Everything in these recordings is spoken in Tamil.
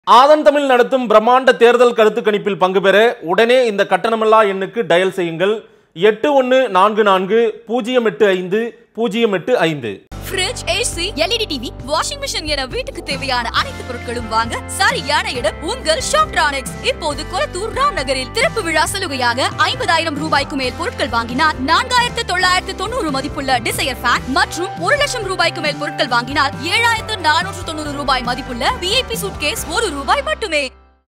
ஆதன் தமிழ் நடத்தும் பிரம்மாண்ட தேர்தல் கருத்து கணிப்பில் பங்கு பெற உடனே இந்த கட்டணமில்லா எண்ணுக்கு டயல் செய்யுங்கள் எட்டு ஒன்று நான்கு நான்கு பூஜ்ஜியம் எட்டு ஐந்து பூஜ்ஜியம் எட்டு ஐந்து fridge AC LED TV washing machine என வீட்டுக்கு தேவையான அனைத்து பொருட்களும் வாங்க சரியான இடம் உங்கள் ஷாப்ட்ரானிக்ஸ் இப்போது கொளத்தூர் ராம் நகரில் திறப்பு விழா சலுகையாக ஐம்பதாயிரம் ரூபாய்க்கு மேல் பொருட்கள் வாங்கினால் நான்காயிரத்து தொள்ளாயிரத்து தொண்ணூறு மதிப்புள்ள டிசையர் ஃபேன் மற்றும் ஒரு லட்சம் ரூபாய்க்கு மேல் பொருட்கள் வாங்கினால் ஏழாயிரத்து நானூற்று தொண்ணூறு ரூபாய் மதிப்புள்ள விஐபி சூட்கேஸ் ஒரு ரூபாய் மட்டுமே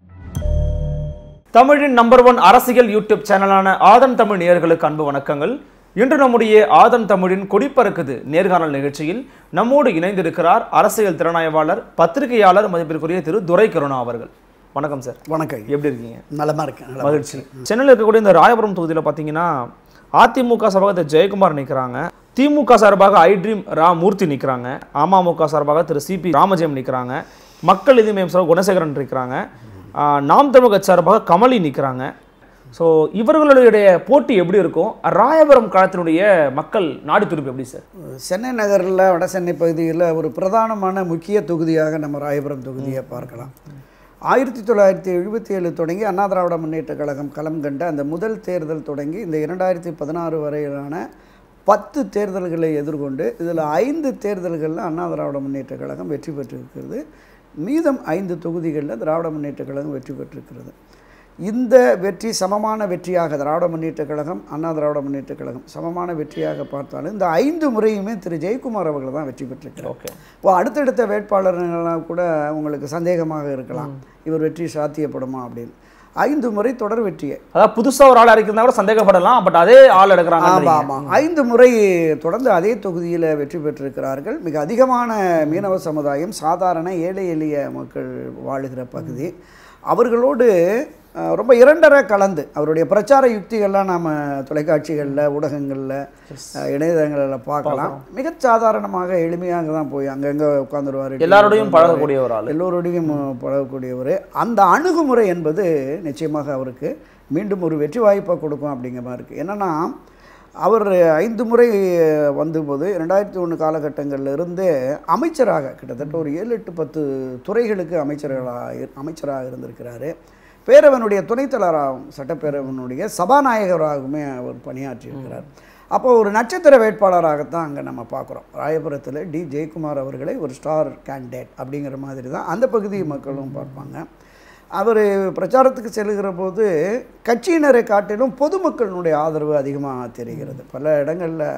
தமிழின் நம்பர் ஒன் அரசியல் யூடியூப் சேனலான ஆதன் தமிழ் நேயர்களுக்கு அன்பு வணக்கங்கள் இன்று நம்முடைய ஆதன் தமிழின் கொடிப்பறக்குது நேர்காணல் நிகழ்ச்சியில் நம்மோடு இணைந்திருக்கிறார் அரசியல் திறனாய்வாளர் பத்திரிகையாளர் மதிப்பிற்குரிய திரு துரை கருணா அவர்கள் வணக்கம் சார் வணக்கம் எப்படி இருக்கீங்க நலமா இருக்கேன் நலமா மகிழ்ச்சி சென்னையில் இருக்கக்கூடிய இந்த ராயபுரம் தொகுதியில் பார்த்தீங்கன்னா அதிமுக சார்பாக திரு ஜெயக்குமார் நிற்கிறாங்க திமுக சார்பாக ஐட்ரீம் ரா மூர்த்தி நிற்கிறாங்க அமமுக சார்பாக திரு சிபி ராமஜெயம் நிற்கிறாங்க மக்கள் நீதி மய்யம் சார்பாக குணசேகரன் இருக்கிறாங்க ஆஹ் நாம் தமிழ் கட்சி சார்பாக கமலி நிற்கிறாங்க ஸோ இவர்களுடைய போட்டி எப்படி இருக்கும் ராயபுரம் காலத்தினுடைய மக்கள் நாடி துடிப்பு எப்படி சார் சென்னை நகரில் வட சென்னை பகுதியில் ஒரு பிரதானமான முக்கிய தொகுதியாக நம்ம ராயபுரம் தொகுதியை பார்க்கலாம் ஆயிரத்தி தொள்ளாயிரத்தி எழுபத்தி ஏழு தொடங்கி அண்ணா திராவிட முன்னேற்ற கழகம் களம் கண்ட அந்த முதல் தேர்தல் தொடங்கி இந்த இரண்டாயிரத்தி பதினாறு வரையிலான பத்து தேர்தல்களை எதிர்கொண்டு இதில் ஐந்து தேர்தல்களில் அண்ணா திராவிட முன்னேற்ற கழகம் வெற்றி பெற்றிருக்கிறது மீதம் ஐந்து தொகுதிகளில் திராவிட முன்னேற்ற கழகம் வெற்றி பெற்றிருக்கிறது இந்த வெற்றி சமமான வெற்றியாக திராவிட முன்னேற்ற கழகம் அண்ணா திராவிட முன்னேற்ற கழகம் சமமான வெற்றியாக பார்த்தாலும் இந்த ஐந்து முறையுமே திரு ஜெயக்குமார் அவர்கள் தான் வெற்றி பெற்றிருக்கிறார் ஓகே இப்போ அடுத்தடுத்த வேட்பாளர்கள்லாம் கூட உங்களுக்கு சந்தேகமாக இருக்கலாம் இவர் வெற்றி சாத்தியப்படுமா அப்படின்னு ஐந்து முறை தொடர் வெற்றியை அதாவது புதுசாக ஒரு ஆள் அறிக்கிறதா கூட சந்தேகப்படலாம் பட் அதே ஆள் எடுக்கிறாங்க ஆமாம் ஆமாம் ஐந்து முறை தொடர்ந்து அதே தொகுதியில் வெற்றி பெற்றிருக்கிறார்கள் மிக அதிகமான மீனவ சமுதாயம் சாதாரண ஏழை எளிய மக்கள் வாழுகிற பகுதி அவர்களோடு அஹ், ரொம்ப இரண்டரை கலந்து அவருடைய பிரச்சார யுக்திகள்லாம் நாம் தொலைக்காட்சிகளில் ஊடகங்களில் அஹ், இணையதளங்களில் பார்க்கலாம் மிக சாதாரணமாக எளிமையாக தான் போய் அங்கங்கே உட்காந்துருவார் எல்லாரோடையும் பழகக்கூடிய ஒரு ஆள் எல்லோரோடையும் பழகக்கூடியவர் அந்த அணுகுமுறை என்பது நிச்சயமாக அவருக்கு மீண்டும் ஒரு வெற்றி வாய்ப்பை கொடுக்கும் அப்படிங்கிற மாதிரி இருக்குது என்னென்னா அவர் ஐந்து முறை வந்தபோது ரெண்டாயிரத்தி ஒன்று காலகட்டங்களில் இருந்தே அமைச்சராக கிட்டத்தட்ட ஒரு ஏழு எட்டு பத்து துறைகளுக்கு அமைச்சர்களாக அமைச்சராக இருந்திருக்கிறாரு பேரவனுடைய துணைத் தலைவராகவும் சட்டப்பேரவனுடைய சபாநாயகராகவுமே அவர் பணியாற்றியிருக்கிறார் அப்போ ஒரு நட்சத்திர வேட்பாளராகத்தான் அங்கே நம்ம பார்க்குறோம் ராயபுரத்தில் டி ஜெயக்குமார் அவர்களை ஒரு ஸ்டார் கேண்டிடேட் அப்படிங்கிற மாதிரி தான் அந்த பகுதி மக்களும் பார்ப்பாங்க அவர் பிரச்சாரத்துக்கு செல்லுகிற போது கட்சியினரை காட்டிலும் பொதுமக்களினுடைய ஆதரவு அதிகமாக தெரிகிறது பல இடங்களில்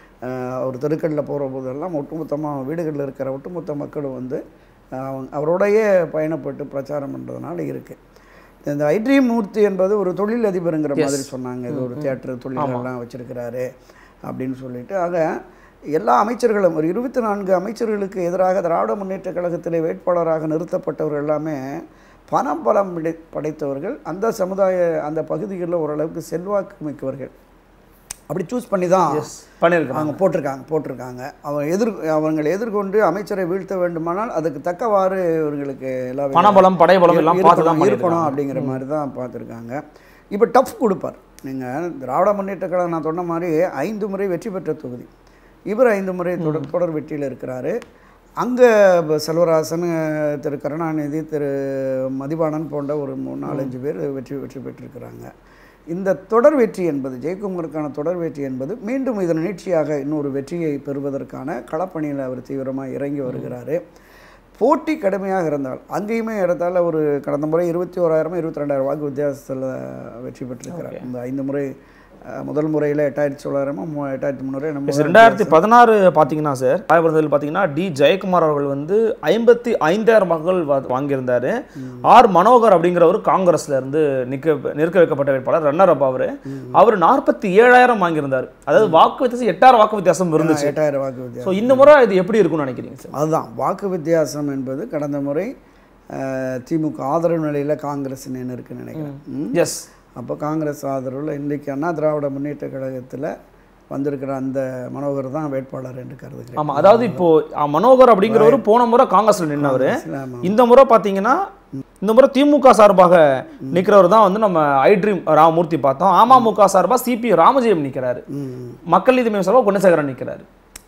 அவர் தெருக்களில் போகிற போதெல்லாம் ஒட்டுமொத்தமாக வீடுகளில் இருக்கிற ஒட்டுமொத்த மக்களும் வந்து அஹ், அவங்க அவரோடையே பயணப்பட்டு பிரச்சாரம் பண்ணுறதுனால இருக்குது இந்த ஐட்ரி மூர்த்தி என்பது ஒரு தொழில் அதிபருங்கிற மாதிரி சொன்னாங்க இது ஒரு தியேட்டர் தொழிலெல்லாம் வச்சிருக்கிறாரு அப்படின்னு சொல்லிட்டு ஆக எல்லா அமைச்சர்களும் ஒரு இருபத்தி நான்கு அமைச்சர்களுக்கு எதிராக திராவிட முன்னேற்ற கழகத்திலே வேட்பாளராக நிறுத்தப்பட்டவர்கள் எல்லாமே பணம் பலம் பிடி- படைத்தவர்கள் அந்த சமுதாய அந்த பகுதிகளில் ஓரளவுக்கு செல்வாக்கு மிக்கவர்கள் அப்படி சூஸ் பண்ணி தான் பண்ணியிருக்காங்க அவங்க போட்டிருக்காங்க போட்டிருக்காங்க அவங்க எதிர் அவங்களை எதிர்கொண்டு அமைச்சரை வீழ்த்த வேண்டுமானால் அதுக்கு தக்கவாறு இவர்களுக்கு எல்லா வித- பணபலம் படைபலம் எல்லாம் பார்த்து தான் இருக்கணும், இருக்கணும் பண்ணியிருக்காங்க. அப்படிங்கிற மாதிரி தான் பார்த்துருக்காங்க இப்போ டஃப் கொடுப்பார் நீங்கள் திராவிட முன்னேற்ற கழகம் நான் சொன்ன மாதிரி ஐந்து முறை வெற்றி பெற்ற தொகுதி இவர் ஐந்து முறை தொடர் தொடர் வெற்றியில் இருக்கிறாரு அங்கே செல்வராசன் திரு கருணாநிதி திரு மதிவாணன் போன்ற ஒரு மூணு நாலஞ்சு பேர் வெற்றி வெற்றி பெற்றிருக்கிறாங்க இந்த தொடர் வெற்றி என்பது ஜெயக்குமாருக்கான தொடர் வெற்றி என்பது மீண்டும் இதன் நீட்சியாக இன்னொரு வெற்றியை பெறுவதற்கான களப்பணியில் அவர் தீவிரமாக இறங்கி வருகிறாரு போட்டி கடுமையாக இருந்தால் அங்கேயுமே இடத்தால ஒரு கடந்த முறை இருபத்தி ஓராயிரம் இருபத்தி ரெண்டாயிரம் வாக்கு வித்தியாசத்தில் வெற்றி பெற்றிருக்கிறார் இந்த ஐந்து முறை அஹ், முதல் முறையில் எட்டாயிரத்தி தொள்ளாயிரமா மூ எட்டாயிரத்தி முந்நூறு நம்ம ரெண்டாயிரத்தி பதினாறு பார்த்தீங்கன்னா சார் ராயபுரத்தில் பார்த்தீங்கன்னா டி ஜெயக்குமார் அவர்கள் வந்து ஐம்பத்தி ஐந்தாயிரம் வாக்குகள் வா- வாங்கியிருந்தாரு ஆர் மனோகர் அப்படிங்கிறவர் காங்கிரஸ்ல இருந்து நிற்க நிற்க வைக்கப்பட்ட வேட்பாளர் ரன்னர் அப் அவரு அவர் நாற்பத்தி ஏழாயிரம் வாங்கியிருந்தார் அதாவது வாக்கு வித்தியாசம் எட்டாயிரம் வாக்கு வித்தியாசம் இருந்துச்சு எட்டாயிரம் வாக்கு வித்தியாசம் ஸோ இந்த முறை இது எப்படி இருக்கும்னு நினைக்கிறீங்க சார் அதுதான் வாக்கு வித்தியாசம் என்பது கடந்த முறை அஹ், திமுக ஆதரவு நிலையில் காங்கிரஸ் நின்று இருக்குன்னு நினைக்கிறேன் ம்? எஸ் அப்போ காங்கிரஸ் ஆதரவில் இன்றைக்கி அண்ணா திராவிட முன்னேற்ற கழகத்தில் வந்திருக்கிற அந்த மனோகர் தான் வேட்பாளர் என்று கருதுகிறேன் ஆமா அதாவது இப்போ அ, மனோகர் அப்படிங்கிறவர் போன முறை காங்கிரஸ்ல நின்னவர் ஆமாம். இந்த முறை பாத்தீங்கன்னா இந்த முறை திமுக சார்பாக நிக்கிறவர் தான் வந்து நம்ம ஐட்ரீம் ராமமூர்த்தி பார்த்தோம் அமமுக சார்பாக சிபி ராமஜெயம் நிக்கிறாரு ம். மக்கள் நீதி மய்யம் சார்பாக குணசேகரன் நிக்கிறாரு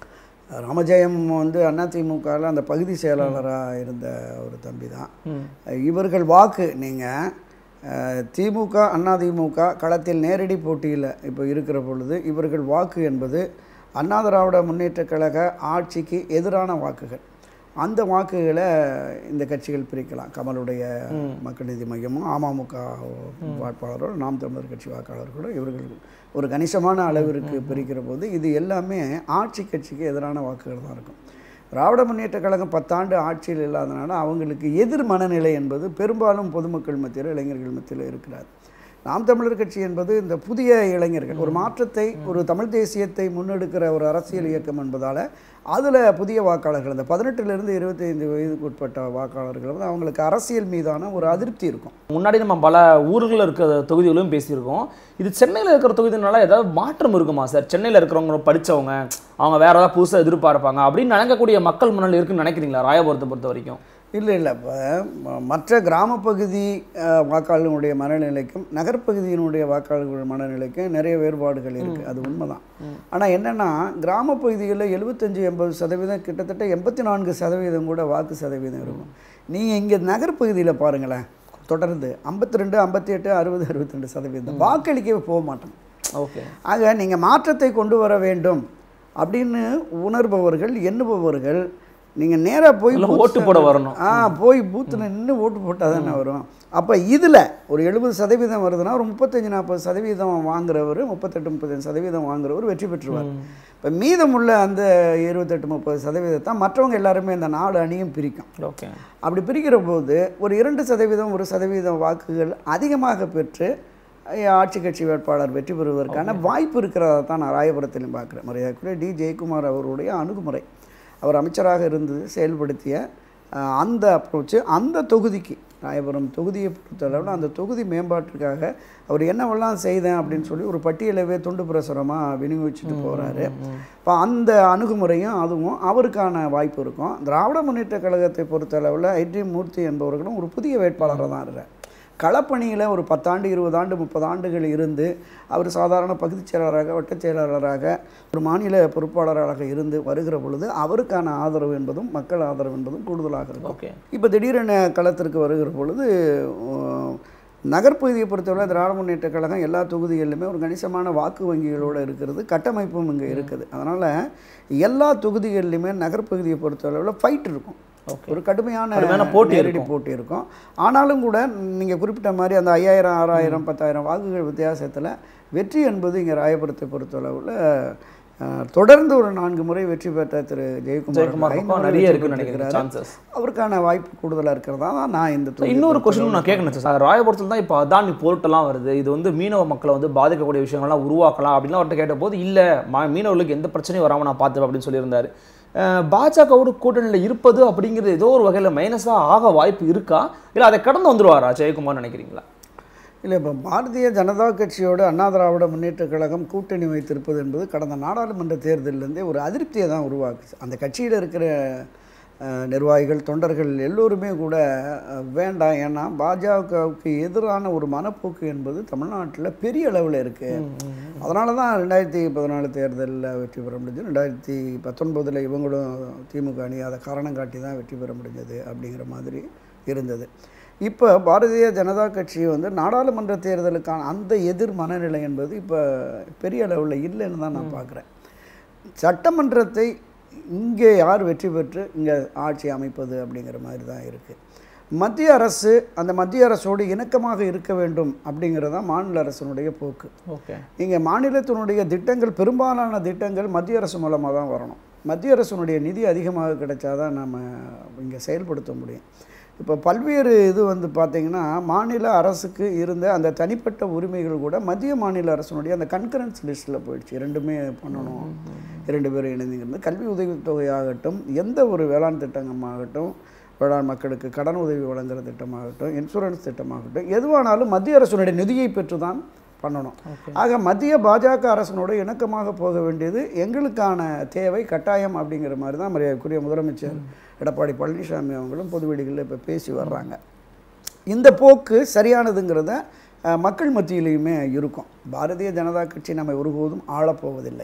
ராமஜெயம் வந்து அதிமுகவில் அந்த பகுதி செயலாளராக இருந்த ஒரு தம்பி தான் இவர்கள் வாக்கு நீங்கள் திமுக அதிமுக களத்தில் நேரடி போட்டியில் இப்போ இருக்கிற பொழுது இவர்கள் வாக்கு என்பது அண்ணா திராவிட முன்னேற்றக் கழக ஆட்சிக்கு எதிரான வாக்குகள் அந்த வாக்குகளை இந்த கட்சிகள் பிரிக்கலாம் கமலுடைய மக்கள் நீதி மையமும் அமமுக வேட்பாளரோட நாம் தமிழர் கட்சி வாக்காளர்களோட இவர்கள் ஒரு கணிசமான அளவிற்கு பிரிக்கிற போது இது எல்லாமே ஆட்சி கட்சிக்கு எதிரான வாக்குகள் தான் இருக்கும் திராவிட முன்னேற்றக் கழகம் பத்தாண்டு ஆட்சியில் இல்லாதனால அவங்களுக்கு எதிர் மனநிலை என்பது பெரும்பாலும் பொதுமக்கள் மத்தியில் இளைஞர்கள் மத்தியில் இருக்கிறார் நாம் தமிழர் கட்சி என்பது இந்த புதிய இளைஞர்கள் ஒரு மாற்றத்தை ஒரு தமிழ் தேசியத்தை முன்னெடுக்கிற ஒரு அரசியல் இயக்கம் என்பதால் அதில் புதிய வாக்காளர்கள் இந்த பதினெட்டுலேருந்து இருபத்தைந்து வயதுக்கு உட்பட்ட வாக்காளர்கள் வந்து அவங்களுக்கு அரசியல் மீதான ஒரு அதிருப்தி இருக்கும் முன்னாடி நம்ம பல ஊர்களில் இருக்கிற தொகுதிகளும் பேசியிருக்கோம் இது சென்னையில் இருக்கிற தொகுதினால ஏதாவது மாற்றம் இருக்குமா சார் சென்னையில் இருக்கிறவங்க படித்தவங்க அவங்க வேற ஏதாவது புதுசாக எதிர்பார்ப்பாங்க அப்படின்னு நினைக்கக்கூடிய மக்கள் முன்னாடி இருக்குன்னு நினைக்கிறீங்களா ராயபுரத்தை பொறுத்த வரைக்கும் இல்லை இல்லை இப்போ ம- மற்ற கிராமப்பகுதி அஹ், வாக்காளர்களுடைய மனநிலைக்கும் நகர்ப்பகுதியினுடைய வாக்காளர்கள் மனநிலைக்கும் நிறைய வேறுபாடுகள் இருக்குது அது உண்மைதான் ஆனால் என்னென்னா கிராமப்பகுதிகளில் எழுபத்தஞ்சி எண்பது சதவீதம் கிட்டத்தட்ட எண்பத்தி நான்கு சதவீதம் கூட வாக்கு சதவீதம் இருக்கும் நீங்கள் இங்கே நகர்ப்பகுதியில் பாருங்களேன் தொடர்ந்து ஐம்பத்தி ரெண்டு ஐம்பத்தி எட்டு அறுபது அறுபத்தி ரெண்டு சதவீதம் வாக்களிக்கவே போக மாட்டோம் ஓகே ஆக நீங்கள் மாற்றத்தை கொண்டு வர வேண்டும் அப்படின்னு உணர்பவர்கள் எண்ணுபவர்கள் நீங்கள் நேராக போய் இல்ல, booth ஓட்டு போட வரணும். ஆ போய் பூத்தில் நின்று ஓட்டு போட்டால் தானே வரும் அப்போ இதில் ஒரு எழுபது சதவீதம் வருதுன்னா ஒரு முப்பத்தஞ்சு நாற்பது சதவீதம் வாங்குறவர் முப்பத்தெட்டு முப்பத்தஞ்சு சதவீதம் வாங்குறவர் வெற்றி பெற்றுருவார் இப்போ மீதமுள்ள அந்த இருபத்தெட்டு முப்பது சதவீதத்தை மற்றவங்க எல்லாருமே இந்த நாலு அணியும் பிரிக்கும் ஓகே அப்படி பிரிக்கிற போது ஒரு இரண்டு சதவீதம் ஒரு சதவீதம் வாக்குகள் அதிகமாக பெற்று அஹ், ஆட்சி கட்சி வேட்பாளர் வெற்றி பெறுவதற்கான வாய்ப்பு இருக்கிறதா தான் நான் ராயபுரத்திலும் பார்க்குறேன் மரியாதைக்குரிய டி ஜெயக்குமார் அவருடைய அணுகுமுறை அவர் அமைச்சராக இருந்து செயல்படுத்திய அஹ், அந்த அப்ரோச்சு அந்த தொகுதிக்கு ராயபுரம் தொகுதியை பொறுத்தளவில் அந்த தொகுதி மேம்பாட்டிற்காக அவர் என்னவெல்லாம் செய்தேன் அப்படின்னு சொல்லி ஒரு பட்டியலவே துண்டு பிரசுரமாக விநியோகிச்சுட்டு போகிறாரு இப்போ அந்த அணுகுமுறையும் அதுவும் அவருக்கான வாய்ப்பு இருக்கும் திராவிட முன்னேற்ற கழகத்தை பொறுத்தளவில் ஐடி மூர்த்தி என்பவர்களும் ஒரு புதிய வேட்பாளராக தான் இருக்கிறார் களப்பணியில் ஒரு பத்தாண்டு இருபது ஆண்டு முப்பது ஆண்டுகள் இருந்து அவர் சாதாரண பகுதிச் செயலாளராக வட்டச் செயலாளராக ஒரு மாநில பொறுப்பாளராக இருந்து வருகிற பொழுது அவருக்கான ஆதரவு என்பதும் மக்கள் ஆதரவு என்பதும் கூடுதலாக இருக்கும் ஓகே இப்போ திடீரென களத்திற்கு வருகிற பொழுது அஹ், நகர்ப்பகுதியை பொறுத்தவரை திராவிட முன்னேற்ற கழகம் எல்லா தொகுதிகளிலுமே ஒரு கணிசமான வாக்கு வங்கிகளோடு இருக்கிறது கட்டமைப்பும் இங்கே இருக்குது அதனால் எல்லா தொகுதிகளிலுமே நகர்ப்பகுதியை பொறுத்தளவில் ஃபைட் இருக்கும் ஒரு கடுமையான கடுமையான போட்டி நேரடி இருக்கும். போட்டி இருக்கும் ஆனாலும் கூட நீங்கள் குறிப்பிட்ட மாதிரி அந்த ஐயாயிரம் ஆறாயிரம் பத்தாயிரம் வாக்குகள் வித்தியாசத்தில் வெற்றி என்பது இங்கே ராயபுரத்தை பொறுத்தளவில் அஹ், தொடர்ந்து ஒரு நான்கு முறை வெற்றி பெற்ற திரு ஜெயக்குமார் ஜெயக்குமார் ஐந்து பக்கம் முறை நிறைய வெற்றி இருக்குன்னு நினைக்கிறேன் பெற்றிருக்கிறாரு. சான்சஸ் அவருக்கான வாய்ப்பு கூடுதலாக இருக்கிறதா தான் நான் இந்த தொகுதியை இன்னொரு பொறுத்தளவு கொஸ்டின் நான் கேட்கணும் சார் ராயபுரத்தில் தான் இப்போ அதானி போர்ட்டெல்லாம் வருது இது வந்து மீனவ மக்களை வந்து பாதிக்கக்கூடிய விஷயங்கள்லாம் உருவாக்கலாம் அப்படின்னு அவர்கிட்ட கேட்டபோது இல்லை மீனவர்களுக்கு எந்த பிரச்சனையும் வராமல் நான் பார்த்துப்பேன் அப்படின்னு சொல்லியிருந்தாரு அஹ், பாஜகவோட கூட்டணியில் இருப்பது அப்படிங்கிறது ஏதோ ஒரு வகையில் மைனஸாக ஆக வாய்ப்பு இருக்கா இல்லை அதை கடந்து வந்துருவாரா ஜெயக்குமார் நினைக்கிறீங்களா இல்லை இப்போ பாரதிய ஜனதா கட்சியோடு அண்ணா திராவிட முன்னேற்றக் கழகம் கூட்டணி வைத்திருப்பது என்பது கடந்த நாடாளுமன்ற தேர்தலிருந்தே ஒரு அதிருப்தியை தான் உருவாக்குச்சு அந்த கட்சியில் இருக்கிற அஹ், நிர்வாகிகள் தொண்டர்கள் எல்லோருமே கூட அஹ், வேண்டாம் ஏன்னா பாஜகவுக்கு எதிரான ஒரு மனப்போக்கு என்பது தமிழ்நாட்டில் பெரிய அளவில் இருக்குது அதனால தான் ரெண்டாயிரத்தி பதினாலு தேர்தலில் வெற்றி பெற முடிஞ்சது ரெண்டாயிரத்தி பத்தொன்பதில் இவங்களும் திமுக அணி அதை காரணம் காட்டி தான் வெற்றி பெற முடிஞ்சது அப்படிங்கிற மாதிரி இருந்தது இப்போ பாரதிய ஜனதா கட்சி வந்து நாடாளுமன்ற தேர்தலுக்கான அந்த எதிர் மனநிலை என்பது இப்போ பெரிய அளவில் இல்லைன்னு தான் நான் பார்க்குறேன் சட்டமன்றத்தை இங்கே யார் வெற்றி பெற்று இங்கே ஆட்சி அமைப்பது அப்படிங்கிற மாதிரி தான் இருக்குது மத்திய அரசு அந்த மத்திய அரசோடு இணக்கமாக இருக்க வேண்டும் அப்படிங்கிறது தான் மாநில அரசினுடைய போக்கு ஓகே இங்கே மாநிலத்தினுடைய திட்டங்கள் பெரும்பாலான திட்டங்கள் மத்திய அரசு மூலமாக தான் வரணும் மத்திய அரசினுடைய நிதி அதிகமாக கிடைச்சாதான் நம்ம இங்கே செயல்படுத்த முடியும் இப்போ பல்வேறு இது வந்து பார்த்திங்கன்னா மாநில அரசுக்கு இருந்த அந்த தனிப்பட்ட உரிமைகள் கூட மத்திய மாநில அரசினுடைய அந்த கன்கரன்ஸ் லிஸ்ட்டில் போயிடுச்சு ரெண்டுமே பண்ணணும் இரண்டு பேரும் இணைந்துங்கிறது கல்வி உதவித்தொகையாகட்டும் எந்த ஒரு வேளாண் திட்டமாகட்டும் வேளாண் மக்களுக்கு கடன் உதவி வழங்குகிற திட்டமாகட்டும் இன்சூரன்ஸ் திட்டமாகட்டும் எதுவானாலும் மத்திய அரசினுடைய நிதியை பெற்று தான் பண்ணணும் ஆக மத்திய பாஜக அரசினோட இணக்கமாக போக வேண்டியது எங்களுக்கான தேவை கட்டாயம் அப்படிங்கிற மாதிரி தான் மரியாதைக்குரிய முதலமைச்சர் எடப்பாடி பழனிசாமி அவங்களும் பொதுவெளிகளில் இப்போ பேசி வர்றாங்க இந்த போக்கு சரியானதுங்கிறத அஹ், மக்கள் மத்தியிலையுமே இருக்கும் பாரதிய ஜனதா கட்சி நம்மை ஒருபோதும் ஆளப்போவதில்லை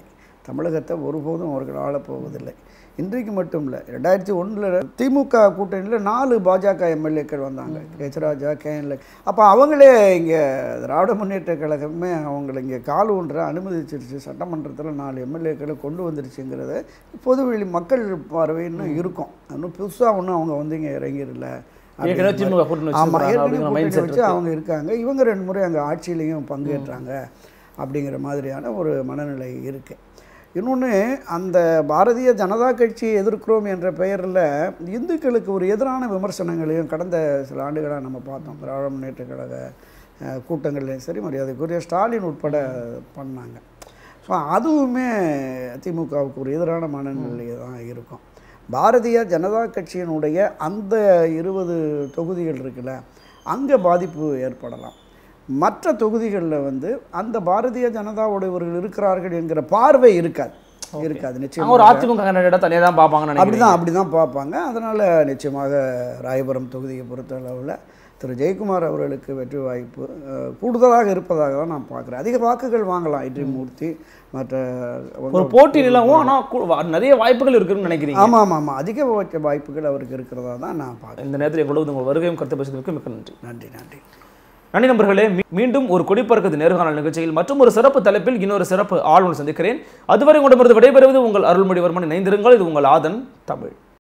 தமிழகத்தை ஒருபோதும் அவர்கள் ஆளப் போவதில்லை இன்றைக்கு மட்டும் இல்லை ரெண்டாயிரத்தி ஒன்றில் திமுக கூட்டணியில் நாலு பாஜக எம்எல்ஏக்கள் வந்தாங்க ஹெச்ராஜா கேஎன்ல அப்போ அவங்களே இங்கே திராவிட முன்னேற்ற கழகமே அவங்கள இங்கே கால் ஒன்றை அனுமதிச்சிருச்சு சட்டமன்றத்தில் நாலு எம்எல்ஏக்களை கொண்டு வந்துருச்சுங்கிறத பொதுவெளி மக்கள் பார்வைன்னு இருக்கும் இன்னும் புதுசாக ஒன்றும் அவங்க வந்து இங்கே இறங்கிடல ஏற்கனவே திமுக கூட்டணி ஆமாம் வச்சிருக்காங்க அப்படிங்கிற ஏற்கனவே மைண்ட் கூட்டணி செட் வச்சு அவங்க இருக்காங்க இவங்க ரெண்டு முறை அங்கே ஆட்சியிலையும் பங்கேற்றாங்க அப்படிங்கிற மாதிரியான ஒரு மனநிலை இருக்குது இன்னொன்று அந்த பாரதிய ஜனதா கட்சியை எதிர்க்கிறோம் என்ற பெயரில் இந்துக்களுக்கு ஒரு எதிரான விமர்சனங்களையும் கடந்த சில ஆண்டுகளாக நம்ம பார்த்தோம் திராவிட முன்னேற்ற கழக அஹ், கூட்டங்கள்லையும் சரி மரியாதைக்குரிய ஸ்டாலின் உட்பட பண்ணாங்க ஸோ அதுவுமே திமுகவுக்கு ஒரு எதிரான மனநிலை தான் இருக்கும் பாரதிய ஜனதா கட்சியினுடைய அந்த இருபது தொகுதிகள் இருக்குல்ல அங்கே பாதிப்பு ஏற்படலாம் மற்ற தொகுதிகளில் வந்து அந்த பாரதிய ஜனதாவுடையவர்கள் இருக்கிறார்கள் என்கிற பார்வை இருக்காது இருக்காது அவங்க நிச்சயமாக ஒரு அதிமுக கேண்டிடேட்டா தனியாக தான் பார்ப்பாங்கன்னு நினைக்கிறேன் அப்படிதான் அப்படிதான் பார்ப்பாங்க அதனால் நிச்சயமாக ராயபுரம் தொகுதியை பொறுத்த அளவில் திரு ஜெயக்குமார் அவர்களுக்கு வெற்றி வாய்ப்பு அஹ், கூடுதலாக இருப்பதாக தான் நான் பார்க்குறேன் அதிக வாக்குகள் வாங்கலாம் இட்ரி மூர்த்தி மற்ற ஒரு போட்டி நிலவும் ஆனால் நிறைய வாய்ப்புகள் இருக்குன்னு நினைக்கிறீங்க ஆமாம் ஆமாம் ஆமாம் அதிக வாய்ப்பு- வாய்ப்புகள் அவருக்கு இருக்கிறதா தான் நான் பார்க்குறேன் இந்த நேரத்தில் எங்களோட உங்கள் வருகையும் கருத்து பேசுவதற்கு மிக்க நன்றி நன்றி நன்றி நன்றி நண்பர்களே மீ- மீண்டும் ஒரு கொடிப்பறக்குது நேர்காணல் நிகழ்ச்சியில் மற்றும் ஒரு சிறப்பு தலைப்பில் இன்னொரு சிறப்பு ஆளுநர் சந்திக்கிறேன் அதுவரை உங்களிடமிருந்து விடைபெறுவது உங்கள் அருள்மொழிவர்மன் இணைந்திருங்கள் இது உங்கள் ஆதன் தமிழ்